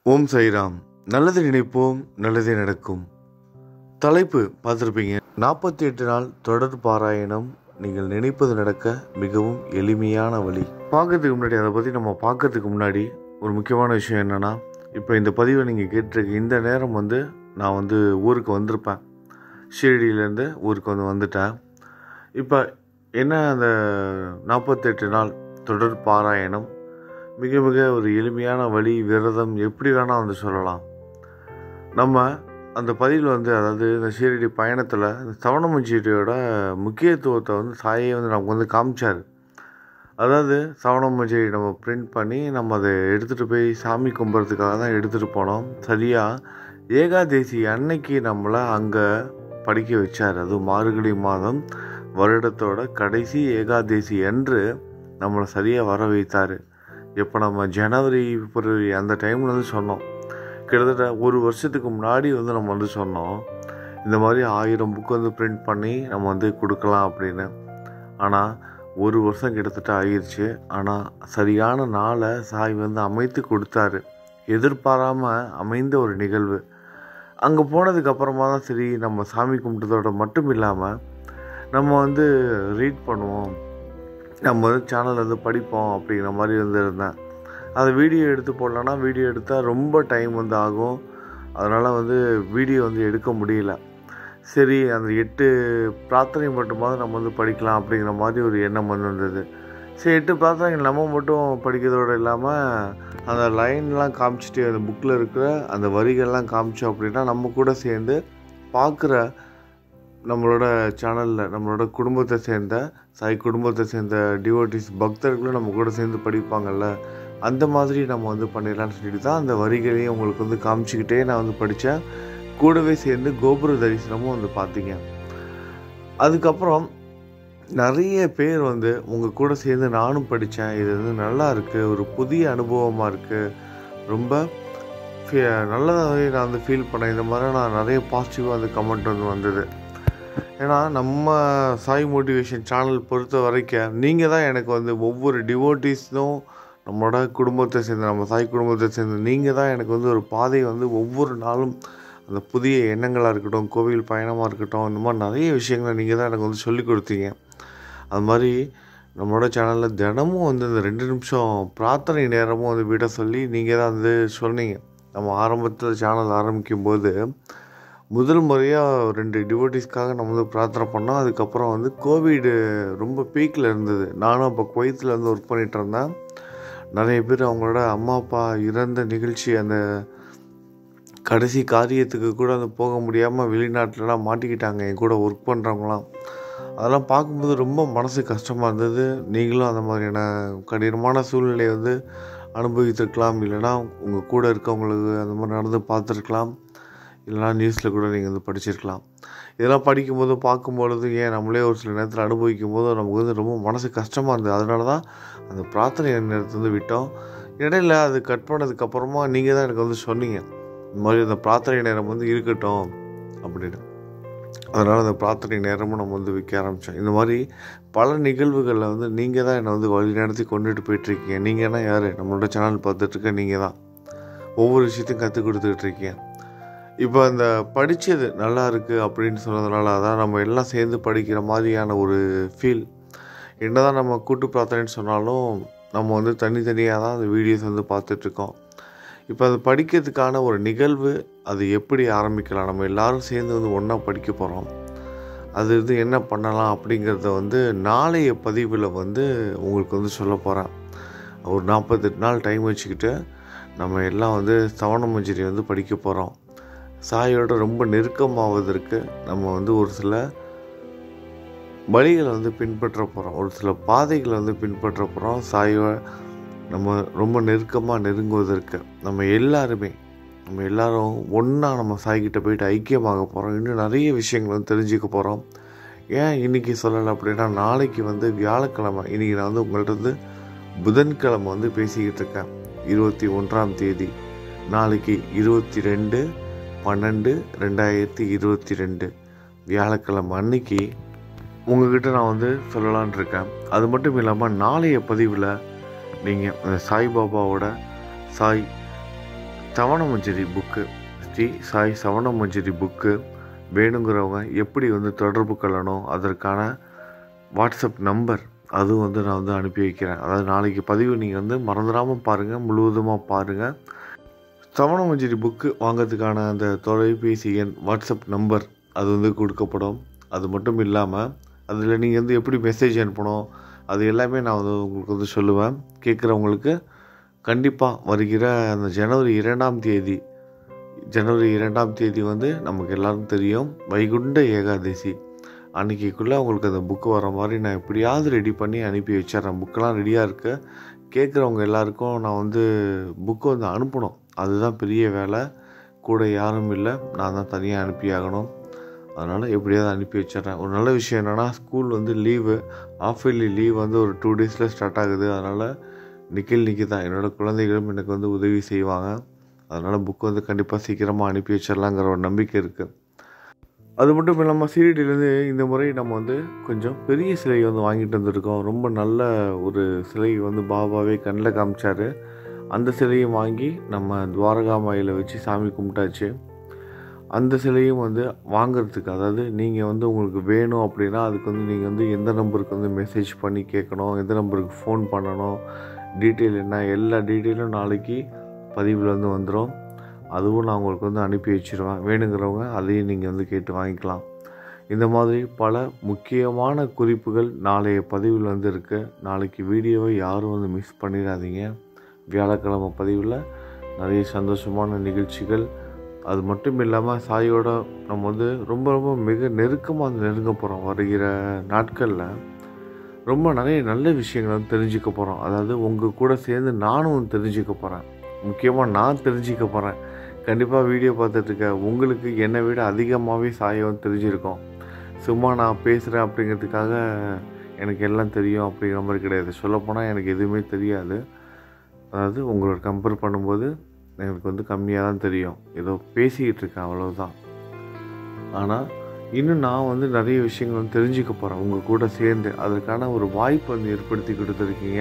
ஓம் சைராம் நல்லது நினைப்போம் நல்லதே நடக்கும் தலைப்பு பார்த்துருப்பீங்க நாற்பத்தி எட்டு நாள் தொடர் பாராயணம் நீங்கள் நினைப்பது நடக்க மிகவும் எளிமையான வழி பார்க்கறதுக்கு முன்னாடி அதை பற்றி நம்ம பார்க்கறதுக்கு முன்னாடி ஒரு முக்கியமான விஷயம் என்னென்னா இப்போ இந்த பதிவை நீங்கள் கேட்டிருக்க இந்த நேரம் வந்து நான் வந்து ஊருக்கு வந்திருப்பேன் ஷீரடியிலேருந்து ஊருக்கு வந்து வந்துட்டேன் இப்போ என்ன அந்த நாற்பத்தெட்டு நாள் தொடர் பாராயணம் மிக மிக ஒரு எளிமையான வழி விரதம் எப்படி வேணால் வந்து சொல்லலாம் நம்ம அந்த பதிவில் வந்து அதாவது இந்த ஷீரடி பயணத்தில் இந்த சவணமஞ்சீரியோட முக்கியத்துவத்தை வந்து சாயை வந்து நமக்கு வந்து காமிச்சார் அதாவது சவணமஞ்சீரி நம்ம பிரிண்ட் பண்ணி நம்ம அதை எடுத்துகிட்டு போய் சாமி கும்பிட்றதுக்காக தான் எடுத்துகிட்டு போனோம் சரியாக ஏகாதேசி அன்னைக்கு நம்மளை அங்கே படிக்க வச்சார் அதுவும் மார்கழி மாதம் வருடத்தோட கடைசி ஏகாதேசி அன்று நம்மளை சரியாக வர வைத்தார் இப்போ நம்ம ஜனவரி பிப்ரவரி அந்த டைமில் வந்து சொன்னோம் கிட்டத்தட்ட ஒரு வருஷத்துக்கு முன்னாடி வந்து நம்ம வந்து சொன்னோம் இந்த மாதிரி ஆயிரம் புக் வந்து பிரிண்ட் பண்ணி நம்ம வந்து கொடுக்கலாம் அப்படின்னு ஆனால் ஒரு வருஷம் கிட்டத்தட்ட ஆயிடுச்சு ஆனால் சரியான நாளை சாய் வந்து அமைத்து கொடுத்தாரு எதிர்பாராமல் அமைந்த ஒரு நிகழ்வு அங்கே போனதுக்கு அப்புறமா தான் சரி நம்ம சாமி கும்பிட்டதோட மட்டும் இல்லாமல் நம்ம வந்து ரீட் பண்ணுவோம் நம்ம வந்து சேனல் வந்து படிப்போம் அப்படிங்கிற மாதிரி வந்து இருந்தேன் அதை வீடியோ எடுத்து போடலன்னா வீடியோ எடுத்தால் ரொம்ப டைம் வந்து ஆகும் அதனால் வந்து வீடியோ வந்து எடுக்க முடியல சரி அந்த எட்டு பிரார்த்தனை மட்டுமாவது நம்ம வந்து படிக்கலாம் அப்படிங்கிற மாதிரி ஒரு எண்ணம் வந்து வந்தது சரி எட்டு பிரார்த்தனைகள் நம்ம மட்டும் படிக்கிறதோடு இல்லாமல் அந்த லைன்லாம் காமிச்சிட்டு அந்த புக்கில் இருக்கிற அந்த வரிகள்லாம் காமிச்சோம் அப்படின்னா நம்ம கூட சேர்ந்து பார்க்குற நம்மளோட சேனலில் நம்மளோட குடும்பத்தை சேர்ந்த சாய் குடும்பத்தை சேர்ந்த டிவோட்டிஸ் பக்தர்களும் நம்ம கூட சேர்ந்து படிப்பாங்கல்ல அந்த மாதிரி நம்ம வந்து பண்ணிடலாம்னு சொல்லிட்டு தான் அந்த வரிகளையும் உங்களுக்கு வந்து காமிச்சிக்கிட்டே நான் வந்து படித்தேன் கூடவே சேர்ந்து கோபுர தரிசனமும் வந்து பார்த்தீங்க அதுக்கப்புறம் நிறைய பேர் வந்து உங்கள் கூட சேர்ந்து நானும் படித்தேன் இது வந்து நல்லா இருக்குது ஒரு புதிய அனுபவமாக இருக்குது ரொம்ப நல்லதாகவே நான் வந்து ஃபீல் பண்ணேன் இந்த மாதிரி நான் நிறைய பாசிட்டிவாக வந்து கமெண்ட் வந்து வந்தது ஏன்னா நம்ம சாய் மோட்டிவேஷன் சேனல் பொறுத்த வரைக்கும் நீங்கள் தான் எனக்கு வந்து ஒவ்வொரு டிவோட்டிஸும் நம்மளோட குடும்பத்தை சேர்ந்து நம்ம சாய் குடும்பத்தை சேர்ந்து நீங்கள் தான் எனக்கு வந்து ஒரு பாதையை வந்து ஒவ்வொரு நாளும் அந்த புதிய எண்ணங்களாக இருக்கட்டும் கோவில் பயணமாக இருக்கட்டும் இந்த மாதிரி நிறைய விஷயங்களை நீங்கள் தான் எனக்கு வந்து சொல்லிக் கொடுத்தீங்க அது மாதிரி நம்மளோட சேனலில் தினமும் வந்து இந்த ரெண்டு நிமிஷம் பிரார்த்தனை நேரமும் வந்து விட சொல்லி நீங்கள் தான் வந்து சொன்னீங்க நம்ம ஆரம்பத்தில் சேனல் ஆரம்பிக்கும் போது முதல் முறையாக ரெண்டு டிவோட்டிஸ்க்காக நம்ம வந்து பிரார்த்தனை பண்ணோம் அதுக்கப்புறம் வந்து கோவிடு ரொம்ப பீக்கில் இருந்தது நானும் அப்போ குவைத்தில் வந்து ஒர்க் பண்ணிகிட்டு இருந்தேன் நிறைய பேர் அவங்களோட அம்மா அப்பா இறந்த நிகழ்ச்சி அந்த கடைசி காரியத்துக்கு கூட வந்து போக முடியாமல் வெளிநாட்டிலலாம் மாட்டிக்கிட்டாங்க என் கூட ஒர்க் பண்ணுறவங்களாம் அதெல்லாம் பார்க்கும்போது ரொம்ப மனசு கஷ்டமாக இருந்தது நீங்களும் அந்த மாதிரியான கடினமான சூழ்நிலையை வந்து அனுபவித்திருக்கலாம் இல்லைனா உங்கள் கூட இருக்கவங்களுக்கு அந்த மாதிரி நடந்து பார்த்துருக்கலாம் இல்லைனா நியூஸில் கூட நீங்கள் வந்து படிச்சிருக்கலாம் இதெல்லாம் படிக்கும்போது பார்க்கும்பொழுது ஏன் நம்மளே ஒரு சில நேரத்தில் அனுபவிக்கும் போது நமக்கு வந்து ரொம்ப மனசு கஷ்டமாக இருந்தது அதனால தான் அந்த பிரார்த்தனை நேரத்தை வந்து விட்டோம் இடையில அது கட் பண்ணதுக்கப்புறமா நீங்கள் தான் எனக்கு வந்து சொன்னீங்க இந்த மாதிரி அந்த பிரார்த்தனை நேரம் வந்து இருக்கட்டும் அப்படின்னு அதனால் அந்த பிரார்த்தனை நேரமும் நம்ம வந்து விற்க ஆரம்பித்தோம் இந்த மாதிரி பல நிகழ்வுகளில் வந்து நீங்கள் தான் என்னை வந்து வழி நடத்தி கொண்டுட்டு போயிட்டுருக்கீங்க நீங்கள்னா யார் நம்மளோட சேனல் பார்த்துட்ருக்க நீங்கள் தான் ஒவ்வொரு விஷயத்தையும் கற்றுக் கொடுத்துக்கிட்டு இருக்கீங்க இப்போ அந்த படித்தது நல்லா இருக்குது அப்படின்னு சொன்னதுனால அதான் நம்ம எல்லாம் சேர்ந்து படிக்கிற மாதிரியான ஒரு ஃபீல் என்ன தான் நம்ம கூட்டு பிரார்த்தனைன்னு சொன்னாலும் நம்ம வந்து தனித்தனியாக தான் அந்த வீடியோஸ் வந்து பார்த்துட்ருக்கோம் இப்போ அது படிக்கிறதுக்கான ஒரு நிகழ்வு அது எப்படி ஆரம்பிக்கலாம் நம்ம எல்லோரும் சேர்ந்து வந்து ஒன்றா படிக்க போகிறோம் அது வந்து என்ன பண்ணலாம் அப்படிங்கிறத வந்து நாளைய பதிவில் வந்து உங்களுக்கு வந்து சொல்ல போகிறேன் ஒரு நாற்பத்தெட்டு நாள் டைம் வச்சுக்கிட்டு நம்ம எல்லாம் வந்து சவண மஞ்சரி வந்து படிக்க போகிறோம் சாயோட ரொம்ப நெருக்கமாவதற்கு நம்ம வந்து ஒரு சில வழிகளை வந்து பின்பற்ற போகிறோம் ஒரு சில பாதைகளை வந்து பின்பற்ற போகிறோம் சாயோ நம்ம ரொம்ப நெருக்கமாக நெருங்குவதற்கு நம்ம எல்லாருமே நம்ம எல்லாரும் ஒன்றா நம்ம சாய்கிட்ட போயிட்டு ஐக்கியமாக போகிறோம் இன்னும் நிறைய விஷயங்கள் வந்து தெரிஞ்சுக்க போகிறோம் ஏன் இன்றைக்கி சொல்லலை அப்படின்னா நாளைக்கு வந்து வியாழக்கிழமை இன்றைக்கி நான் வந்து உங்கள்கிட்ட வந்து புதன்கிழமை வந்து பேசிக்கிட்டு இருக்கேன் இருபத்தி ஒன்றாம் தேதி நாளைக்கு இருபத்தி ரெண்டு பன்னெண்டு ரெண்டாயிரத்தி இருபத்தி ரெண்டு வியாழக்கிழமை அன்னைக்கு உங்ககிட்ட நான் வந்து சொல்லலான் இருக்கேன் அது மட்டும் இல்லாமல் நாளைய பதிவில் நீங்கள் சாய்பாபாவோட சாய் சவணமஞ்சரி புக்கு ஸ்ரீ சாய் சவணமஞ்சரி புக்கு வேணுங்கிறவங்க எப்படி வந்து தொடர்பு கொள்ளணும் அதற்கான வாட்ஸ்அப் நம்பர் அதுவும் வந்து நான் வந்து அனுப்பி வைக்கிறேன் அதாவது நாளைக்கு பதிவு நீங்கள் வந்து மறந்துடாமல் பாருங்கள் முழுவதுமாக பாருங்கள் சவணமஞ்சரி புக்கு வாங்கிறதுக்கான அந்த தொலைபேசி எண் வாட்ஸ்அப் நம்பர் அது வந்து கொடுக்கப்படும் அது மட்டும் இல்லாமல் அதில் நீங்கள் வந்து எப்படி மெசேஜ் அனுப்பணும் அது எல்லாமே நான் வந்து உங்களுக்கு வந்து சொல்லுவேன் கேட்குறவங்களுக்கு கண்டிப்பாக வருகிற அந்த ஜனவரி இரண்டாம் தேதி ஜனவரி இரண்டாம் தேதி வந்து நமக்கு எல்லாருக்கும் தெரியும் வைகுண்ட ஏகாதசி அன்றைக்கிக்குள்ளே உங்களுக்கு அந்த புக்கு வர மாதிரி நான் எப்படியாவது ரெடி பண்ணி அனுப்பி வச்சிட்றேன் புக்கெல்லாம் ரெடியாக இருக்கு கேட்குறவங்க எல்லாருக்கும் நான் வந்து புக்கு வந்து அனுப்பணும் அதுதான் பெரிய வேலை கூட யாரும் இல்லை நான் தான் தனியாக அனுப்பி ஆகணும் அதனால் எப்படியாவது அனுப்பி வச்சிட்றேன் ஒரு நல்ல விஷயம் என்னென்னா ஸ்கூல் வந்து லீவு ஆஃப் இயர்லி லீவ் வந்து ஒரு டூ டேஸில் ஸ்டார்ட் ஆகுது அதனால் நிக்கில் நிக்கி தான் என்னோடய குழந்தைகளும் எனக்கு வந்து உதவி செய்வாங்க அதனால் புக்கு வந்து கண்டிப்பாக சீக்கிரமாக அனுப்பி வச்சிடலாங்கிற ஒரு நம்பிக்கை இருக்குது அது மட்டும் இல்லாமல் சீரடியிலேருந்து இந்த முறை நம்ம வந்து கொஞ்சம் பெரிய சிலையை வந்து வாங்கிட்டு வந்திருக்கோம் ரொம்ப நல்ல ஒரு சிலை வந்து பாபாவே கண்ணில் காமிச்சார் அந்த சிலையும் வாங்கி நம்ம துவாரகா மாயில் வச்சு சாமி கும்பிட்டாச்சு அந்த சிலையும் வந்து வாங்குறதுக்கு அதாவது நீங்கள் வந்து உங்களுக்கு வேணும் அப்படின்னா அதுக்கு வந்து நீங்கள் வந்து எந்த நம்பருக்கு வந்து மெசேஜ் பண்ணி கேட்கணும் எந்த நம்பருக்கு ஃபோன் பண்ணணும் டீட்டெயில் என்ன எல்லா டீட்டெயிலும் நாளைக்கு பதிவில் வந்து வந்துடும் அதுவும் நான் உங்களுக்கு வந்து அனுப்பி வச்சுருவேன் வேணுங்கிறவங்க அதையும் நீங்கள் வந்து கேட்டு வாங்கிக்கலாம் இந்த மாதிரி பல முக்கியமான குறிப்புகள் நாளைய பதிவில் வந்து இருக்கு நாளைக்கு வீடியோவை யாரும் வந்து மிஸ் பண்ணிடாதீங்க வியாழக்கிழமை பதிவில் நிறைய சந்தோஷமான நிகழ்ச்சிகள் அது மட்டும் இல்லாமல் சாயோட நம்ம வந்து ரொம்ப ரொம்ப மிக நெருக்கமாக வந்து நெருங்க போகிறோம் வருகிற நாட்களில் ரொம்ப நிறைய நல்ல விஷயங்களை வந்து தெரிஞ்சுக்க போகிறோம் அதாவது உங்கள் கூட சேர்ந்து நானும் தெரிஞ்சுக்க போகிறேன் முக்கியமாக நான் தெரிஞ்சுக்க போகிறேன் கண்டிப்பாக வீடியோ பார்த்துட்ருக்க உங்களுக்கு என்னை விட அதிகமாகவே சாயை வந்து தெரிஞ்சிருக்கோம் சும்மா நான் பேசுகிறேன் அப்படிங்கிறதுக்காக எனக்கு எல்லாம் தெரியும் அப்படிங்கிற மாதிரி கிடையாது சொல்லப்போனால் எனக்கு எதுவுமே தெரியாது அதாவது உங்களோட கம்பேர் பண்ணும்போது எனக்கு வந்து கம்மியாக தான் தெரியும் ஏதோ பேசிக்கிட்டு இருக்கேன் அவ்வளோதான் ஆனால் இன்னும் நான் வந்து நிறைய விஷயங்கள் வந்து தெரிஞ்சுக்க போகிறேன் உங்கள் கூட சேர்ந்து அதற்கான ஒரு வாய்ப்பு வந்து ஏற்படுத்தி கொடுத்துருக்கீங்க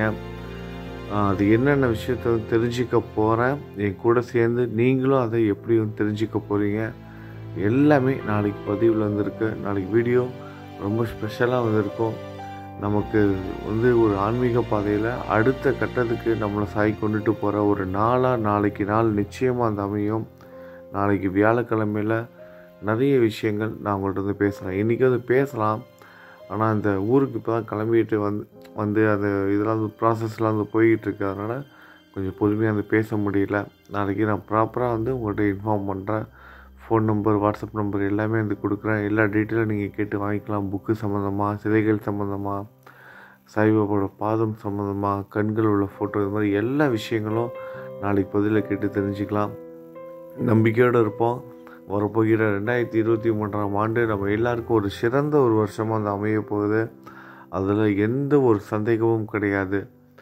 அது என்னென்ன விஷயத்த வந்து தெரிஞ்சிக்க போகிறேன் என் கூட சேர்ந்து நீங்களும் அதை எப்படி வந்து தெரிஞ்சிக்க போகிறீங்க எல்லாமே நாளைக்கு பதிவில் வந்திருக்கு நாளைக்கு வீடியோ ரொம்ப ஸ்பெஷலாக வந்திருக்கும் நமக்கு வந்து ஒரு ஆன்மீக பாதையில் அடுத்த கட்டத்துக்கு நம்மளை சாய் கொண்டுட்டு போகிற ஒரு நாளாக நாளைக்கு நாள் நிச்சயமாக அந்த அமையும் நாளைக்கு வியாழக்கிழமையில் நிறைய விஷயங்கள் நான் உங்கள்கிட்ட வந்து பேசுகிறேன் இன்றைக்கி வந்து பேசலாம் ஆனால் அந்த ஊருக்கு இப்போ தான் கிளம்பிட்டு வந்து வந்து அந்த இதெல்லாம் வந்து ப்ராசஸ்லாம் வந்து போய்கிட்டு இருக்கு அதனால் கொஞ்சம் பொறுமையாக வந்து பேச முடியல நாளைக்கு நான் ப்ராப்பராக வந்து உங்கள்கிட்ட இன்ஃபார்ம் பண்ணுறேன் ஃபோன் நம்பர் வாட்ஸ்அப் நம்பர் எல்லாமே வந்து கொடுக்குறேன் எல்லா டீட்டெயிலும் நீங்கள் கேட்டு வாங்கிக்கலாம் புக்கு சம்மந்தமாக சிலைகள் சம்மந்தமாக சாய்பாபாவோட பாதம் சம்மந்தமாக கண்கள் உள்ள ஃபோட்டோ இது மாதிரி எல்லா விஷயங்களும் நாளைக்கு பதிலில் கேட்டு தெரிஞ்சுக்கலாம் நம்பிக்கையோடு இருப்போம் வரப்போகிற ரெண்டாயிரத்தி இருபத்தி மூன்றாம் ஆண்டு நம்ம எல்லாருக்கும் ஒரு சிறந்த ஒரு வருஷமாக வந்து அமைய போகுது அதில் எந்த ஒரு சந்தேகமும் கிடையாது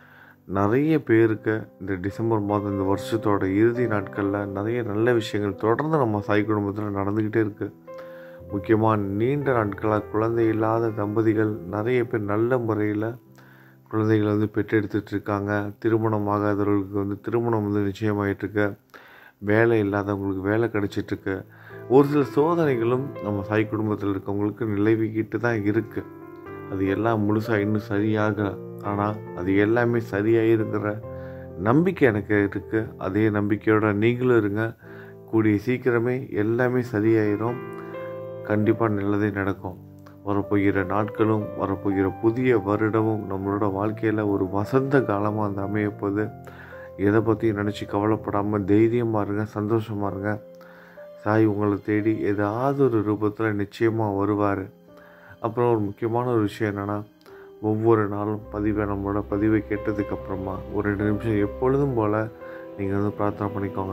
நிறைய பேருக்கு இந்த டிசம்பர் மாதம் இந்த வருஷத்தோட இறுதி நாட்களில் நிறைய நல்ல விஷயங்கள் தொடர்ந்து நம்ம சாய் குடும்பத்தில் நடந்துக்கிட்டே இருக்குது முக்கியமாக நீண்ட நாட்களாக குழந்தை இல்லாத தம்பதிகள் நிறைய பேர் நல்ல முறையில் குழந்தைகளை வந்து பெற்றெடுத்துட்டு இருக்காங்க திருமணம் ஆகாதவர்களுக்கு வந்து திருமணம் வந்து நிச்சயமாயிட்டுருக்கு வேலை இல்லாதவங்களுக்கு வேலை கிடைச்சிட்ருக்கு ஒரு சில சோதனைகளும் நம்ம சாய் குடும்பத்தில் இருக்கவங்களுக்கு நிலவிக்கிட்டு தான் இருக்குது அது எல்லாம் முழுசாக இன்னும் சரியாகலை ஆனால் அது எல்லாமே சரியாயிருங்கிற நம்பிக்கை எனக்கு இருக்குது அதே நம்பிக்கையோட நீங்களும் இருங்க கூடிய சீக்கிரமே எல்லாமே சரியாயிரும் கண்டிப்பாக நல்லதே நடக்கும் வரப்போகிற நாட்களும் வரப்போகிற புதிய வருடமும் நம்மளோட வாழ்க்கையில் ஒரு வசந்த காலமாக அந்த அமையப்போகுது எதை பற்றியும் நினச்சி கவலைப்படாமல் தைரியமாக இருங்க சந்தோஷமாக இருங்க சாய் உங்களை தேடி ஏதாவது ஒரு ரூபத்தில் நிச்சயமாக வருவார் அப்புறம் ஒரு முக்கியமான ஒரு விஷயம் என்னென்னா ஒவ்வொரு நாளும் பதிவை நம்மளோட பதிவை கேட்டதுக்கப்புறமா ஒரு ரெண்டு நிமிஷம் எப்பொழுதும் போல் நீங்கள் வந்து பிரார்த்தனை பண்ணிக்கோங்க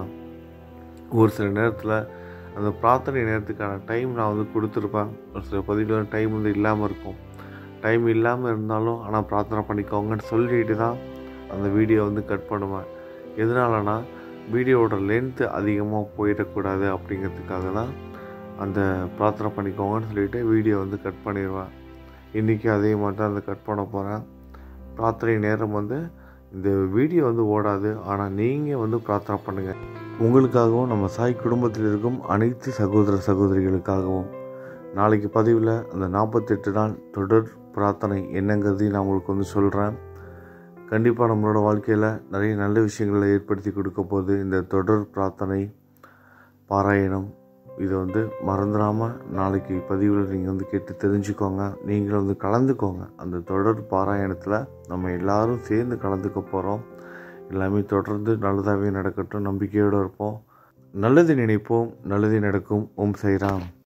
ஒரு சில நேரத்தில் அந்த பிரார்த்தனை நேரத்துக்கான டைம் நான் வந்து கொடுத்துருப்பேன் ஒரு சில பதிவில் டைம் வந்து இல்லாமல் இருக்கும் டைம் இல்லாமல் இருந்தாலும் ஆனால் பிரார்த்தனை பண்ணிக்கோங்கன்னு சொல்லிட்டு தான் அந்த வீடியோ வந்து கட் பண்ணுவேன் எதனாலனா வீடியோவோட லென்த்து அதிகமாக போயிடக்கூடாது அப்படிங்கிறதுக்காக தான் அந்த பிரார்த்தனை பண்ணிக்கோங்கன்னு சொல்லிட்டு வீடியோ வந்து கட் பண்ணிடுவேன் இன்றைக்கி அதே மாதிரி தான் அந்த கட் பண்ண போகிறேன் பிரார்த்தனை நேரம் வந்து இந்த வீடியோ வந்து ஓடாது ஆனால் நீங்கள் வந்து பிரார்த்தனை பண்ணுங்கள் உங்களுக்காகவும் நம்ம சாய் குடும்பத்தில் இருக்கும் அனைத்து சகோதர சகோதரிகளுக்காகவும் நாளைக்கு பதிவில் அந்த நாற்பத்தெட்டு நாள் தொடர் பிரார்த்தனை என்னங்கிறதையும் நான் உங்களுக்கு வந்து சொல்கிறேன் கண்டிப்பாக நம்மளோட வாழ்க்கையில் நிறைய நல்ல விஷயங்களை ஏற்படுத்தி கொடுக்க போகுது இந்த தொடர் பிரார்த்தனை பாராயணம் இதை வந்து மறந்துடாமல் நாளைக்கு பதிவில் நீங்கள் வந்து கேட்டு தெரிஞ்சுக்கோங்க நீங்களும் வந்து கலந்துக்கோங்க அந்த தொடர் பாராயணத்தில் நம்ம எல்லாரும் சேர்ந்து கலந்துக்க போகிறோம் எல்லாமே தொடர்ந்து நல்லதாகவே நடக்கட்டும் நம்பிக்கையோடு இருப்போம் நல்லது நினைப்போம் நல்லது நடக்கும் ஓம் சைராம்